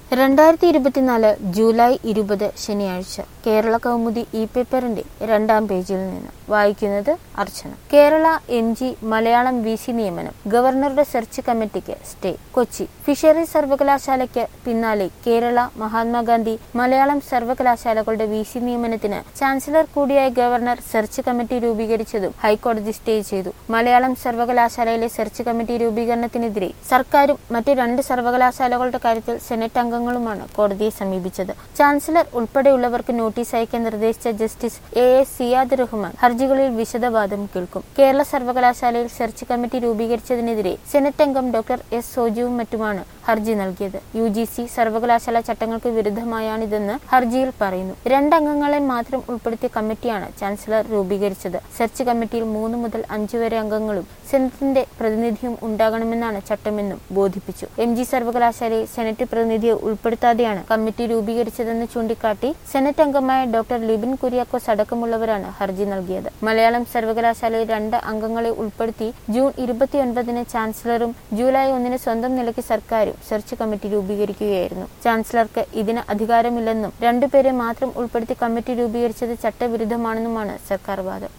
രണ്ടായിരത്തി ഇരുപത്തിനാല് ജൂലൈ ഇരുപത് ശനിയാഴ്ച കേരള കൗമുദി ഇ പേപ്പറിന്റെ രണ്ടാം പേജിൽ നിന്ന് വായിക്കുന്നത് Archana Kerala M G Malayalam V C നിയമനം ഗവർണറുടെ സെർച്ച് കമ്മിറ്റിക്ക് സ്റ്റേ കൊച്ചി ഫിഷറീസ് സർവകലാശാലയ്ക്ക് പിന്നാലെ കേരള മഹാത്മാഗാന്ധി മലയാളം സർവകലാശാലകളുടെ വി സി നിയമനത്തിന് ചാൻസലർ കൂടിയായ ഗവർണർ സെർച്ച് കമ്മിറ്റി രൂപീകരിച്ചതും ഹൈക്കോടതി സ്റ്റേ ചെയ്തു മലയാളം സർവകലാശാലയിലെ സെർച്ച് കമ്മിറ്റി രൂപീകരണത്തിനെതിരെ സർക്കാരും മറ്റ് രണ്ട് സർവകലാശാലകളുടെ കാര്യത്തിൽ സെനറ്റ് അംഗങ്ങളുമാണ് കോടതിയെ സമീപിച്ചത് ചാൻസലർ ഉൾപ്പെടെയുള്ളവർക്ക് നോട്ടീസ് അയക്കാൻ നിർദ്ദേശിച്ച justice A S Siyad Rahman ഹർജികളിൽ വിശദവാദം കേൾക്കും കേരള സർവകലാശാലയിൽ സെർച്ച് കമ്മിറ്റി രൂപീകരിച്ചതിനെതിരെ സെനറ്റ് അംഗം ഡോക്ടർ എസ് സോജുവും മറ്റുമാണ് ഹർജി നൽകിയത് യു ജി സി സർവകലാശാല ചട്ടങ്ങൾക്ക് വിരുദ്ധമായാണിതെന്ന് ഹർജിയിൽ പറയുന്നു രണ്ടംഗങ്ങളെ മാത്രം ഉൾപ്പെടുത്തിയ കമ്മിറ്റിയാണ് ചാൻസലർ രൂപീകരിച്ചത് സെർച്ച് കമ്മിറ്റിയിൽ മൂന്ന് മുതൽ അഞ്ചു വരെ അംഗങ്ങളും സെനറ്റിന്റെ പ്രതിനിധിയും ഉണ്ടാകണമെന്നാണ് ചട്ടമെന്നും ബോധിപ്പിച്ചു എം ജി സർവകലാശാലയിൽ സെനറ്റ് പ്രതിനിധിയെ ഉൾപ്പെടുത്താതെയാണ് കമ്മിറ്റി രൂപീകരിച്ചതെന്ന് ചൂണ്ടിക്കാട്ടി സെനറ്റ് അംഗമായ ഡോക്ടർ ലിബിൻ കുര്യാക്കോസ് അടക്കമുള്ളവരാണ് ഹർജി നൽകിയത് മലയാളം സർവകലാശാലയിൽ രണ്ട് അംഗങ്ങളെ ഉൾപ്പെടുത്തി ജൂൺ ഇരുപത്തിയൊൻപതിന് ചാൻസലറും ജൂലൈ ഒന്നിന് സ്വന്തം നിലയ്ക്ക് സർക്കാരും സെർച്ച് കമ്മിറ്റി രൂപീകരിക്കുകയായിരുന്നു ചാൻസലർക്ക് ഇതിന് അധികാരമില്ലെന്നും രണ്ടുപേരെ മാത്രം ഉൾപ്പെടുത്തി കമ്മിറ്റി രൂപീകരിച്ചത് ചട്ടവിരുദ്ധമാണെന്നുമാണ് സർക്കാർ വാദം